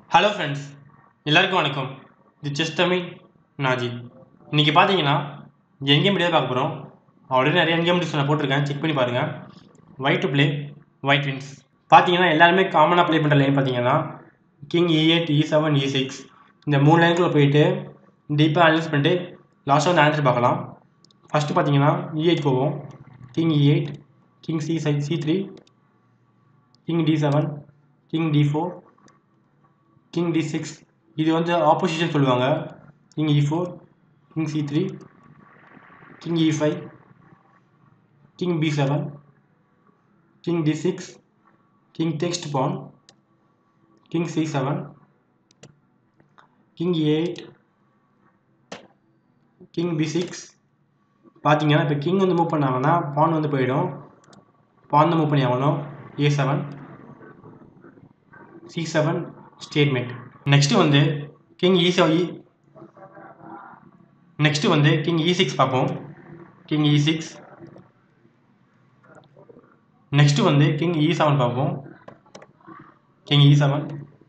hello friends எல்லாருக்கும் வணக்கம் இது செஸ் தமிழ் நாஜி இன்றைக்கி பார்த்தீங்கன்னா எங்கேயும் முடியாது பார்க்க போகிறோம் ஆல்ரெடி நிறைய எங்கேயும் நான் போட்டிருக்கேன் செக் பண்ணி பாருங்கள் white to play white wins பார்த்தீங்கன்னா எல்லாருமே காமனாக ப்ளே பண்ணுற லைன் பார்த்தீங்கன்னா king E eight E seven E six இந்த மூணு லைனுக்குள்ளே போயிட்டு டீப்பாக அனலைஸ் பண்ணிட்டு லாஸ்ட்டாக வந்து ஆன்சர் பார்க்கலாம் ஃபஸ்ட்டு பார்த்தீங்கன்னா இ எயிட் போவோம் king E eight king C சை C three king D seven king D four king D six இது வந்து ஆப்போசிஷன் சொல்லுவாங்க king E four king C three king E five king B seven king D six king takes pawn king C seven king eight king B six பார்த்தீங்கன்னா இப்போ king வந்து move பண்ணாங்கன்னா பான் வந்து போயிடும் பான் தான் மூவ் பண்ணி ஆகணும் A seven C seven statement next வந்து கிங் இ செவன் நெக்ஸ்ட்டு வந்து கிங் இ சிக்ஸ் பார்ப்போம் கிங் இ சிக்ஸ் நெக்ஸ்ட்டு வந்து கிங் இ செவன் பார்ப்போம் கிங் இ செவன்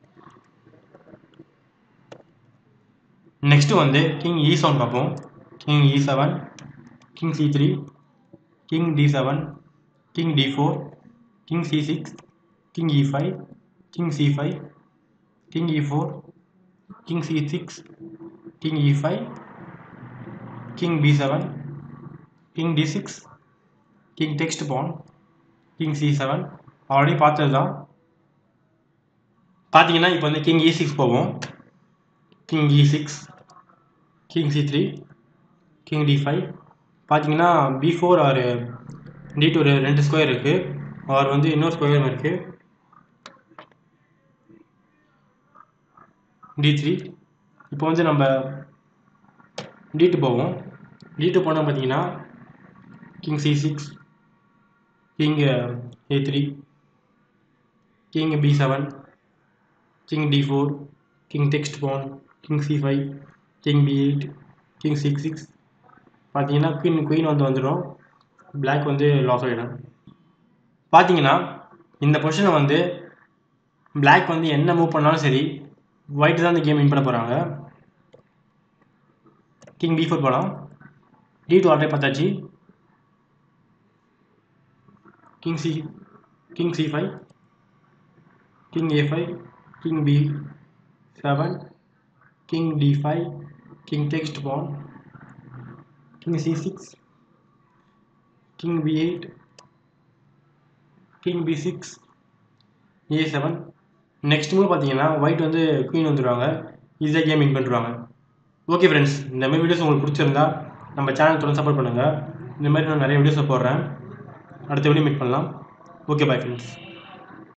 நெக்ஸ்ட்டு வந்து கிங் இ செவன் பார்ப்போம் king E seven king C three king D seven king D four king C six king E five king C five king E four king C six king E five king B seven king D six king takes pawn king C seven already பார்த்தது தான் பார்த்தீங்கன்னா இப்போ வந்து king E six போவோம் king E six king C three king D five பார்த்தீங்கன்னா B four or D two ரெண்டு square இருக்குது or வந்து இன்னொரு ஸ்கொயரும் இருக்குது டி த்ரீ இப்போ வந்து நம்ம டி டூ போவோம் டி டூ போனால் பார்த்தீங்கன்னா king C six king A three king B seven king D four king takes pawn king C five king B eight king six six பார்த்தீங்கன்னா குயின் குயின் வந்து வந்துடும் black வந்து loss ஆகிடும் பார்த்தீங்கன்னா இந்த பொசிஷனை வந்து பிளாக் வந்து என்ன மூவ் பண்ணாலும் சரி ஒயிட் தான் இந்த கேம் வின் பண்ண போகிறாங்க கிங் பி ஃபோர் போகலாம் டி டூ ஆல்ரெடி பார்த்தாச்சு king C king C five king A five king B seven king D five king takes pawn king C six king B eight king B six A seven next move பார்த்தீங்கன்னா white வந்து queen வந்துடுவாங்க ஈஸியாக game win பண்ணிடுவாங்க okay friends இந்த மாதிரி videos உங்களுக்கு பிடிச்சிருந்தா நம்ம சேனல் தொடர்ந்து சப்போர்ட் பண்ணுங்கள் இந்த மாதிரி நான் நிறைய வீடியோஸை போடுறேன் அடுத்த வீடியோ மீட் பண்ணலாம் ஓகே பாய் ஃப்ரெண்ட்ஸ்